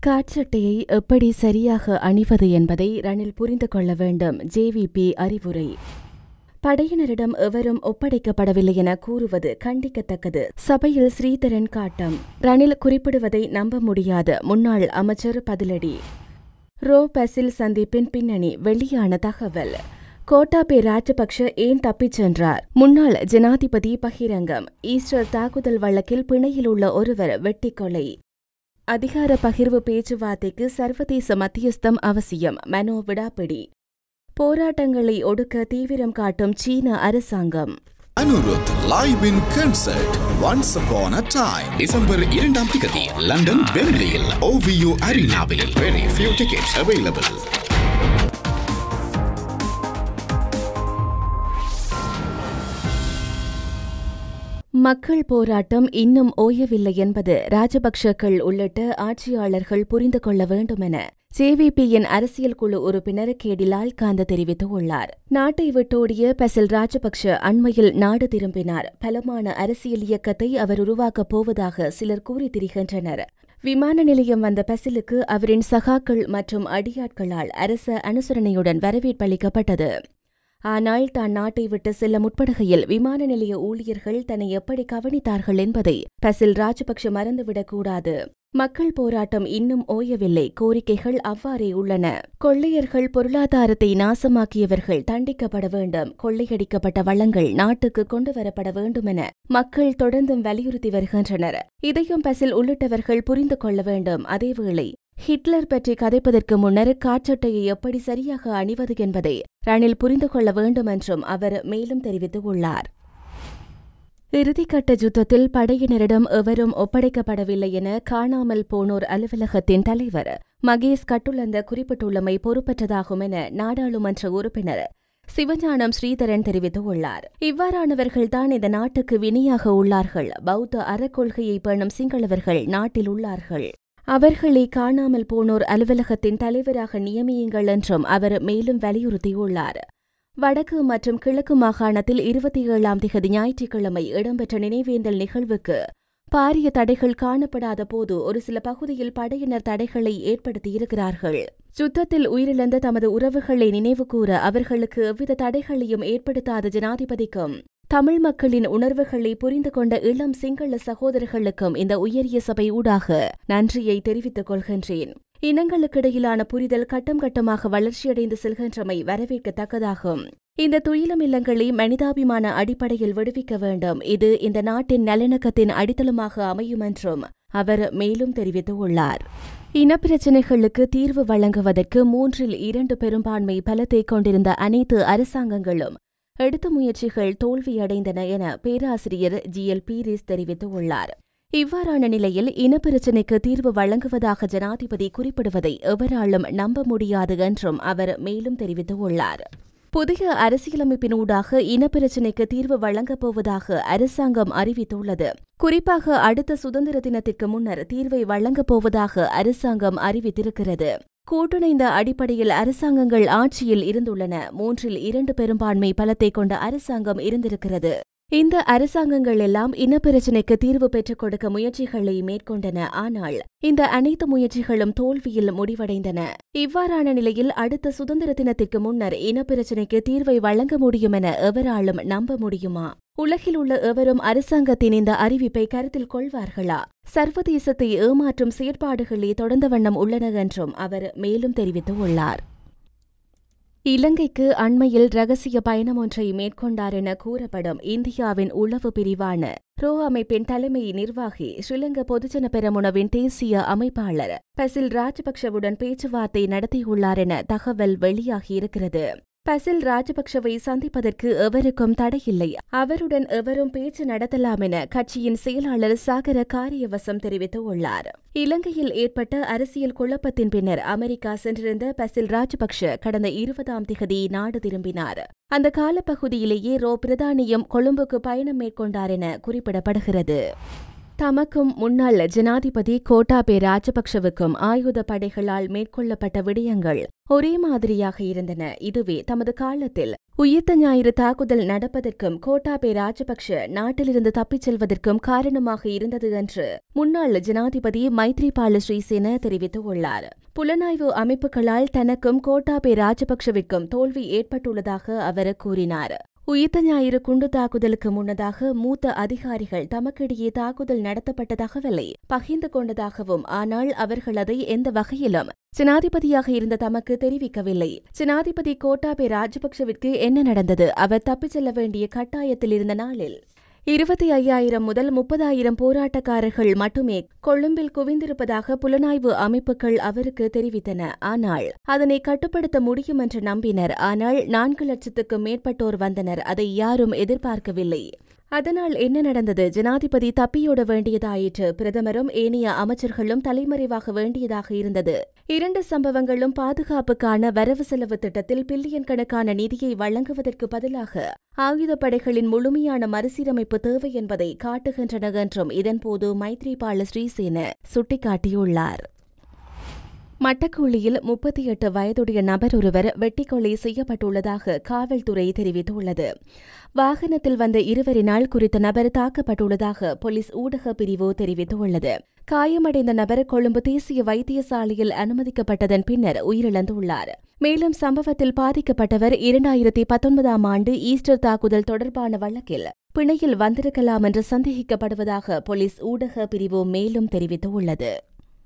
காற்சட்டையை எப்படி சரியாக அணிவது என்பதை ரணில் புரிந்து கொள்ள வேண்டும் ஜேவிபி அறிவுரை படையினரிடம் எவரும் ஒப்படைக்கப்படவில்லை என கூறுவது கண்டிக்கத்தக்கது சபையில் ஸ்ரீதரன் காட்டம் ரணில் குறிப்பிடுவதை நம்ப முடியாது முன்னாள் அமைச்சர் பதிலடி ரோ பசில் சந்திப்பின் பின்னணி வெளியான தகவல் கோட்டாபே ராஜபக்ஷ ஏன் தப்பிச் சென்றார் முன்னாள் ஜனாதிபதி பகிரங்கம் ஈஸ்டர் தாக்குதல் வழக்கில் பிணையில் உள்ள ஒருவர் வெட்டிக்கொலை அதிகார பகிர்வு பேச்சுவார்த்தைக்கு சர்வதேச மத்தியஸ்தம் அவசியம் மனோ விடாப்பிடி போராட்டங்களை ஒடுக்க தீவிரம் காட்டும் சீன அரசாங்கம் Anirudh live in concert once upon a time December இரண்டாம் திகதி லண்டன் பெர்லியில் ஓவியோ அரினாவில் வெரி ஃபியூ டிக்கெட்ஸ் அவைலபிள் மக்கள் போராட்டம் இன்னும் ஓயவில்லை என்பது ராஜபக்ஷக்கள் உள்ளிட்ட ஆட்சியாளர்கள் புரிந்து கொள்ள வேண்டும் என ஜேவிபியின் அரசியல் குழு உறுப்பினர் கேடிலால் காந்த தெரிவித்துள்ளார் நாட்டை விட்டோடிய பசில் ராஜபக்ஷ அண்மையில் நாடு திரும்பினார் பலமான அரசியல் இயக்கத்தை அவர் உருவாக்கப் போவதாக சிலர் கூறி திரிகின்றனர் விமான நிலையம் வந்த பசிலுக்கு அவரின் சகாக்கள் மற்றும் அடியாட்களால் அரச அனுசரணையுடன் வரவேற்பளிக்கப்பட்டது ஆனால் தான் நாட்டை விட்டு செல்ல முற்படுகையில் விமான நிலைய ஊழியர்கள் தன்னை எப்படி கவனித்தார்கள் என்பதை பசில் ராஜபக்ஷ மறந்துவிடக்கூடாது மக்கள் போராட்டம் இன்னும் ஓயவில்லை கோரிக்கைகள் அவ்வாறே உள்ளன கொள்ளையர்கள் பொருளாதாரத்தை நாசமாக்கியவர்கள் தண்டிக்கப்பட வேண்டும் கொள்ளையடிக்கப்பட்ட வளங்கள் நாட்டுக்கு கொண்டு வரப்பட வேண்டும் என மக்கள் தொடர்ந்தும் வலியுறுத்தி வருகின்றனர் இதையும் பசில் உள்ளிட்டவர்கள் புரிந்து கொள்ள வேண்டும் அதேவேளை ஹிட்லர் பற்றி கதைப்பதற்கு முன்னர் காற்றட்டையை எப்படி சரியாக அணிவது என்பதை ரணில் புரிந்து கொள்ள வேண்டும் என்றும் அவர் மேலும் தெரிவித்துள்ளார் இறுதிக்கட்ட யுத்தத்தில் படையினரிடம் எவரும் ஒப்படைக்கப்படவில்லை என காணாமல் போனோர் அலுவலகத்தின் தலைவர் மகேஷ் கட்டுலந்த குறிப்பிட்டுள்ளமை பொறுப்பற்றதாகும் என நாடாளுமன்ற உறுப்பினர் சிவஞானம் ஸ்ரீதரன் தெரிவித்துள்ளார் இவ்வாறானவர்கள்தான் இந்த நாட்டுக்கு வினியாக உள்ளார்கள் பௌத்த அறக்கொள்கையை பேணும் சிங்களவர்கள் நாட்டில் உள்ளார்கள் அவர்களை காணாமல் போனோர் அலுவலகத்தின் தலைவராக நியமியுங்கள் என்றும் அவர் மேலும் வலியுறுத்தியுள்ளார் வடக்கு மற்றும் கிழக்கு மாகாணத்தில் இருபத்தி ஏழாம் திகதி ஞாயிற்றுக்கிழமை இடம்பெற்ற நினைவேந்தல் நிகழ்வுக்கு பாரிய தடைகள் காணப்படாத போது ஒரு சில பகுதியில் படையினர் தடைகளை ஏற்படுத்தியிருக்கிறார்கள் யுத்தத்தில் உயிரிழந்த தமது உறவுகளை நினைவுகூர அவர்களுக்கு எவ்வித தடைகளையும் ஏற்படுத்தாத ஜனாதிபதிக்கும் தமிழ் மக்களின் உணர்வுகளை புரிந்து கொண்ட இளம் சிங்கள சகோதரர்களுக்கும் இந்த உயரிய சபை ஊடாக நன்றியை தெரிவித்துக் கொள்கின்றேன் இனங்களுக்கிடையிலான புரிதல் கட்டம் கட்டமாக வளர்ச்சியடைந்து செல்கின்றமை வரவேற்கத்தக்கதாகும் இந்த துயிலம் இல்லங்களை மனிதாபிமான அடிப்படையில் விடுவிக்க வேண்டும் இது இந்த நாட்டின் நல்லிணக்கத்தின் அடித்தளமாக அமையும் என்றும் அவர் மேலும் தெரிவித்துள்ளார் இனப்பிரச்சினைகளுக்கு தீர்வு வழங்குவதற்கு மூன்றில் இரண்டு பெரும்பான்மை பலத்தை கொண்டிருந்த அனைத்து அரசாங்கங்களும் எடுத்த முயற்சிகள் தோல்வியடைந்தன என பேராசிரியர் ஜி எல் பீரிஸ் தெரிவித்துள்ளார் இவ்வாறான நிலையில் இனப்பிரச்சினைக்கு தீர்வு வழங்குவதாக ஜனாதிபதி குறிப்பிடுவதை எவராலும் நம்ப முடியாது என்றும் அவர் மேலும் தெரிவித்துள்ளார் புதிய அரசியலமைப்பினூடாக இனப்பிரச்சினைக்கு தீர்வு வழங்கப் போவதாக அரசாங்கம் அறிவித்துள்ளது குறிப்பாக அடுத்த சுதந்திர தினத்திற்கு முன்னர் தீர்வை வழங்கப் போவதாக அரசாங்கம் அறிவித்திருக்கிறது கூட்டுணைந்த அடிப்படையில் அரசாங்கங்கள் ஆட்சியில் இருந்துள்ளன மூன்றில் இரண்டு பெரும்பான்மை பலத்தை கொண்ட அரசாங்கம் இருந்திருக்கிறது இந்த அரசாங்கங்கள் எல்லாம் இனப்பிரச்சினைக்கு தீர்வு பெற்றுக் கொடுக்க முயற்சிகளை மேற்கொண்டன ஆனால் இந்த அனைத்து முயற்சிகளும் தோல்வியில் முடிவடைந்தன இவ்வாறான நிலையில் அடுத்த சுதந்திர தினத்திற்கு முன்னர் இனப்பிரச்சினைக்கு தீர்வை வழங்க முடியும் என எவராலும் நம்ப முடியுமா உலகில் உள்ள எவரும் அரசாங்கத்தின் இந்த அறிவிப்பை கருத்தில் கொள்வார்களா சர்வதேசத்தை ஏமாற்றும் செயற்பாடுகளே தொடர்ந்த வண்ணம் உள்ளன என்றும் அவர் மேலும் தெரிவித்துள்ளார் இலங்கைக்கு அண்மையில் ரகசிய பயணம் ஒன்றை மேற்கொண்டார் என கூறப்படும் இந்தியாவின் உளவு பிரிவான ரோ அமைப்பின் தலைமை நிர்வாகி ஸ்ரீலங்கா பொதுஜன பெரமுனவின் தேசிய அமைப்பாளர் பசில் ராஜபக்ஷவுடன் பேச்சுவார்த்தை நடத்தியுள்ளார் என தகவல் வெளியாகியிருக்கிறது பசில் ராஜபக்ஷவை சந்திப்பதற்கு எவருக்கும் தடையில்லை அவருடன் எவரும் பேச்சு நடத்தலாம் என கட்சியின் செயலாளர் சாகர காரியவசம் தெரிவித்துள்ளார் இலங்கையில் ஏற்பட்ட அரசியல் குழப்பத்தின் பின்னர் அமெரிக்கா சென்றிருந்த பசில் ராஜபக்ஷ கடந்த இருபதாம் திகதி நாடு திரும்பினார் அந்த காலப்பகுதியிலேயே ரோ பிரதானியம் கொழும்புக்கு பயணம் மேற்கொண்டார் என குறிப்பிடப்படுகிறது தமக்கும் முன்னாள் ஜனாதிபதி கோட்டாபே ராஜபக்ஷவுக்கும் ஆயுத படைகளால் மேற்கொள்ளப்பட்ட விடயங்கள் ஒரே மாதிரியாக இருந்தன இதுவே தமது காலத்தில் உயிர்த்த ஞாயிறு தாக்குதல் நடப்பதற்கும் கோட்டாபே ராஜபக்ஷ நாட்டிலிருந்து தப்பிச் செல்வதற்கும் காரணமாக இருந்தது என்று முன்னாள் ஜனாதிபதி மைத்ரிபால ஸ்ரீசேன தெரிவித்துள்ளார் புலனாய்வு அமைப்புகளால் தனக்கும் கோட்டாபே ராஜபக்ஷவிற்கும் தோல்வி ஏற்பட்டுள்ளதாக அவர் கூறினார் உயிர்த்த ஞாயிறு குண்டு தாக்குதலுக்கு முன்னதாக மூத்த அதிகாரிகள் தமக்கிடையே தாக்குதல் நடத்தப்பட்ட தகவலை பகிர்ந்து கொண்டதாகவும் ஆனால் அவர்கள் அதை எந்த வகையிலும் ஜனாதிபதியாக இருந்த தமக்கு தெரிவிக்கவில்லை ஜனாதிபதி கோட்டாபே ராஜபக்ஷவிற்கு என்ன நடந்தது அவர் தப்பிச் செல்ல வேண்டிய கட்டாயத்தில் இருந்த நாளில் இருபத்தி ஐயாயிரம் முதல் முப்பதாயிரம் போராட்டக்காரர்கள் மட்டுமே கொழும்பில் குவிந்திருப்பதாக புலனாய்வு அமைப்புகள் அவருக்கு தெரிவித்தன ஆனால் அதனை கட்டுப்படுத்த முடியும் என்று நம்பினர் ஆனால் நான்கு லட்சத்துக்கும் மேற்பட்டோர் வந்தனர் அதை யாரும் எதிர்பார்க்கவில்லை அதனால் என்ன நடந்தது ஜனாதிபதி தப்பியோட வேண்டியதாயிற்று பிரதமரும் ஏனைய அமைச்சர்களும் தலைமறைவாக வேண்டியதாக இருந்தது இரண்டு சம்பவங்களும் பாதுகாப்புக்கான வரவு செலவு திட்டத்தில் பில்லியன் கணக்கான நிதியை வழங்குவதற்கு பதிலாக ஆயுதப்படைகளின் முழுமையான மறுசீரமைப்பு தேவை என்பதை காட்டுகின்றன என்றும் இதன்போது மைத்ரிபால ஸ்ரீசேன சுட்டிக்காட்டியுள்ளார் மட்டக்குழியில் முப்பத்தி எட்டு வயதுடைய நபர் ஒருவர் வெட்டி கொலை செய்யப்பட்டுள்ளதாக காவல்துறை தெரிவித்துள்ளது வாகனத்தில் வந்த இருவரினால் குறித்த நபர் தாக்கப்பட்டுள்ளதாக போலீஸ் ஊடக பிரிவு தெரிவித்துள்ளது காயமடைந்த நபர் கொழும்பு தேசிய வைத்தியசாலையில் அனுமதிக்கப்பட்டதன் பின்னர் உயிரிழந்துள்ளார் மேலும் சம்பவத்தில் பாதிக்கப்பட்டவர் இரண்டாயிரத்தி பத்தொன்பதாம் ஆண்டு ஈஸ்டர் தாக்குதல் தொடர்பான வழக்கில் பிணையில் வந்திருக்கலாம் என்று சந்தேகிக்கப்படுவதாக போலீஸ் ஊடக பிரிவு மேலும் தெரிவித்துள்ளது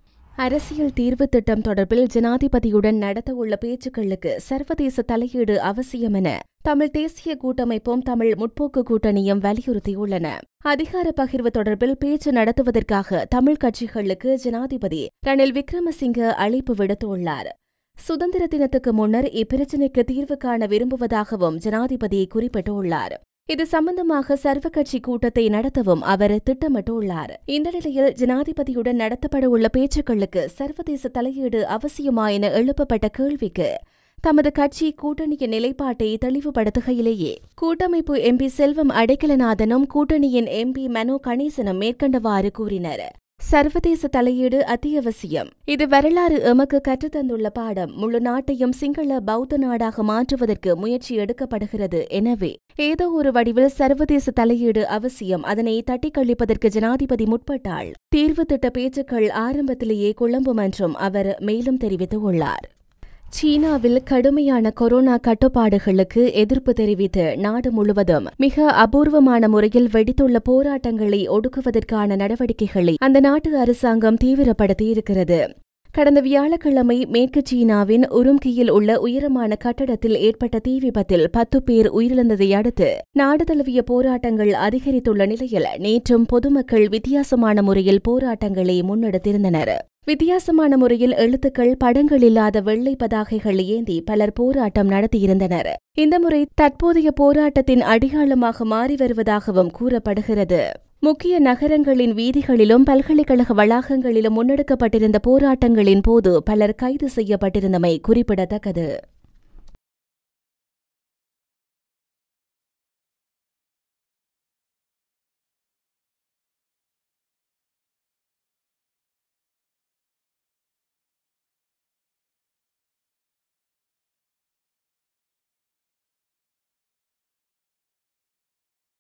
அரசியல் தீர்வு திட்டம் தொடர்பில் ஜனாதிபதியுடன் நடத்தவுள்ள பேச்சுக்களுக்கு சர்வதேச தலையீடு அவசியம் என தமிழ் தேசிய கூட்டமைப்பும் தமிழ் முற்போக்கு கூட்டணியும் வலியுறுத்தியுள்ளன அதிகார பகிர்வு தொடர்பில் பேச்சு நடத்துவதற்காக தமிழ் கட்சிகளுக்கு ஜனாதிபதி ரணில் விக்ரமசிங்க அழைப்பு விடுத்துள்ளார் சுதந்திர தினத்துக்கு முன்னர் இப்பிரச்சினைக்கு தீர்வு காண விரும்புவதாகவும் ஜனாதிபதி குறிப்பிட்டுள்ளார் இது சம்பந்தமாக சர்வ கட்சி கூட்டத்தை நடத்தவும் அவர் திட்டமிட்டுள்ளார் இந்த நிலையில் ஜனாதிபதியுடன் நடத்தப்பட உள்ள பேச்சுக்களுக்கு சர்வதேச தலையீடு அவசியமா என எழுப்பப்பட்ட கேள்விக்கு தமது கட்சி கூட்டணியின் நிலைப்பாட்டை தெளிவுபடுத்துகையிலேயே கூட்டமைப்பு எம்பி செல்வம் அடைக்கலநாதனும் கூட்டணியின் எம்பி மனோ கணேசனும் மேற்கண்டவாறு கூறினர் சர்வதேச தலையீடு அத்தியாவசியம் இது வரலாறு எமக்கு கற்றுத்தந்துள்ள பாடம் முழு நாட்டையும் சிங்கள பௌத்த நாடாக மாற்றுவதற்கு முயற்சி எடுக்கப்படுகிறது எனவே ஏதோ ஒரு வடிவில் சர்வதேச தலையீடு அவசியம் அதனை தட்டிக்கழிப்பதற்கு ஜனாதிபதி முற்பட்டால் தீர்வு திட்ட பேச்சுக்கள் ஆரம்பத்திலேயே குழம்பும் என்றும் அவர் மேலும் தெரிவித்துள்ளார் சீனாவில் கடுமையான கொரோனா கட்டுப்பாடுகளுக்கு எதிர்ப்பு தெரிவித்து நாடு முழுவதும் மிக அபூர்வமான முறையில் வெடித்துள்ள போராட்டங்களை ஒடுக்குவதற்கான நடவடிக்கைகளை அந்த நாட்டு அரசாங்கம் தீவிரப்படுத்தியிருக்கிறது கடந்த வியாழக்கிழமை மேற்கு சீனாவின் உரும்கியில் உள்ள உயரமான கட்டடத்தில் ஏற்பட்ட தீ விபத்தில் பத்து பேர் உயிரிழந்ததை அடுத்து நாடு தழுவிய போராட்டங்கள் அதிகரித்துள்ள நிலையில் நேற்றும் பொதுமக்கள் வித்தியாசமான முறையில் போராட்டங்களை முன்னெடுத்திருந்தனர் வித்தியாசமான முறையில் எழுத்துக்கள் படங்கள் இல்லாத வெள்ளை பதாகைகள் ஏந்தி பலர் போராட்டம் நடத்தியிருந்தனர் இந்த முறை தற்போதைய போராட்டத்தின் அடியாளமாக மாறி வருவதாகவும் கூறப்படுகிறது முக்கிய நகரங்களின் வீதிகளிலும் பல்கலைக்கழக வளாகங்களிலும் முன்னெடுக்கப்பட்டிருந்த போராட்டங்களின் போது பலர் கைது செய்யப்பட்டிருந்தமை குறிப்பிடத்தக்கது